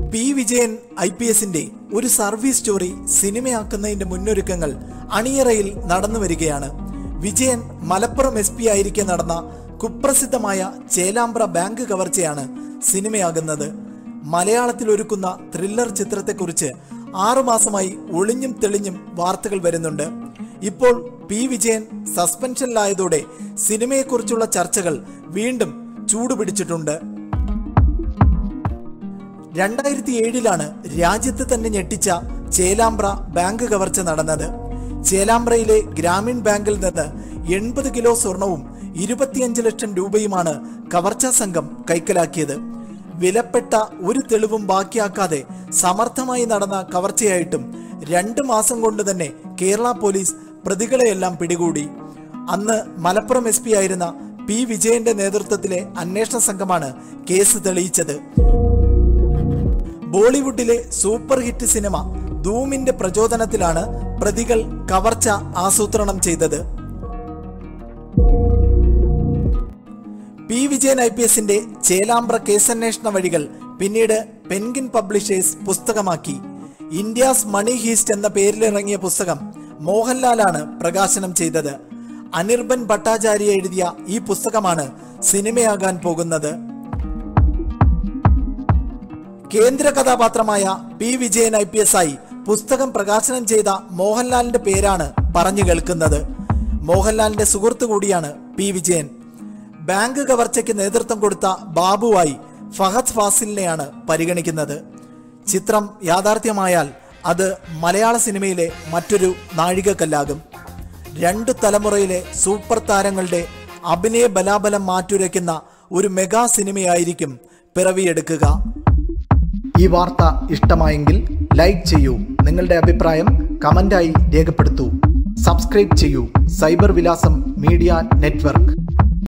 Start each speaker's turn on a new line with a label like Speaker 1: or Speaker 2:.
Speaker 1: P Vijayan I P എസിന്റെ ഒരു service story സിനിമയാക്കുന്നതിന്റെ മുന്നൊരുക്കങ്ങൾ അണിയറയിൽ നടന്നു വരികയാണ് വിജയൻ മലപ്പുറം എസ് പി ആയിരിക്കെ നടന്ന കുപ്രസിദ്ധമായ ചേലാമ്പ്ര ബാങ്ക് കവർച്ചയാണ് സിനിമയാകുന്നത് മലയാളത്തിൽ ഒരുക്കുന്ന ത്രില്ലർ ചിത്രത്തെക്കുറിച്ച് ആറുമാസമായി ഒളിഞ്ഞും തെളിഞ്ഞും വാർത്തകൾ വരുന്നുണ്ട് ഇപ്പോൾ പി വിജയൻ സസ്പെൻഷനിലായതോടെ സിനിമയെക്കുറിച്ചുള്ള ചർച്ചകൾ വീണ്ടും ചൂടുപിടിച്ചിട്ടുണ്ട് രണ്ടായിരത്തി ഏഴിലാണ് രാജ്യത്ത് തന്നെ ഞെട്ടിച്ച ചേലാമ്പ്ര ബാങ്ക് കവർച്ച നടന്നത് ചേലാമ്പ്രയിലെ ഗ്രാമീൺ ബാങ്കിൽ നിന്ന് എൺപത് കിലോ സ്വർണവും ഇരുപത്തിയഞ്ച് ലക്ഷം രൂപയുമാണ് കവർച്ചാ സംഘം കൈക്കലാക്കിയത് വിലപ്പെട്ട ഒരു തെളിവും ബാക്കിയാക്കാതെ സമർത്ഥമായി നടന്ന കവർച്ചയായിട്ടും രണ്ട് മാസം കൊണ്ട് തന്നെ കേരള പോലീസ് പ്രതികളെയെല്ലാം പിടികൂടി അന്ന് മലപ്പുറം എസ് പി ആയിരുന്ന പി വിജയന്റെ നേതൃത്വത്തിലെ അന്വേഷണ സംഘമാണ് കേസ് തെളിയിച്ചത് ബോളിവുഡിലെ സൂപ്പർ ഹിറ്റ് സിനിമ ധൂമിന്റെ പ്രചോദനത്തിലാണ് പ്രതികൾ കവർച്ച ആസൂത്രണം ചെയ്തത് പി വിജയൻ ഐ പി എസിന്റെ ചേലാമ്പ്ര കേസന്വേഷണ വഴികൾ പിന്നീട് പെൻഗിൻ പബ്ലിഷേഴ്സ് പുസ്തകമാക്കി ഇന്ത്യാസ് മണി ഹീസ്റ്റ് എന്ന പേരിലിറങ്ങിയ പുസ്തകം മോഹൻലാലാണ് പ്രകാശനം ചെയ്തത് അനിർബൻ ഭട്ടാചാര്യ എഴുതിയ ഈ പുസ്തകമാണ് സിനിമയാകാൻ പോകുന്നത് കേന്ദ്ര കഥാപാത്രമായ P Vijayan I P S ആയി പുസ്തകം പ്രകാശനം ചെയ്ത മോഹൻലാലിന്റെ പേരാണ് പറഞ്ഞു കേൾക്കുന്നത് മോഹൻലാലിന്റെ സുഹൃത്തു കൂടിയാണ് പി വിജയൻ ബാങ്ക് കവർച്ചയ്ക്ക് നേതൃത്വം കൊടുത്ത ബാബുവായി ഫഹദ് ഫാസിലിനെയാണ് പരിഗണിക്കുന്നത് ചിത്രം യാഥാർത്ഥ്യമായാൽ അത് മലയാള സിനിമയിലെ മറ്റൊരു നാഴികക്കല്ലാകും രണ്ടു തലമുറയിലെ സൂപ്പർ താരങ്ങളുടെ അഭിനയ ബലാബലം മാറ്റുരയ്ക്കുന്ന ഒരു മെഗാ സിനിമയായിരിക്കും പിറവിയെടുക്കുക ഈ വാർത്ത ഇഷ്ടമായെങ്കിൽ ലൈക്ക് ചെയ്യൂ നിങ്ങളുടെ അഭിപ്രായം കമന്റായി രേഖപ്പെടുത്തൂ സബ്സ്ക്രൈബ് ചെയ്യൂ സൈബർ വിലാസം മീഡിയ നെറ്റ്വർക്ക്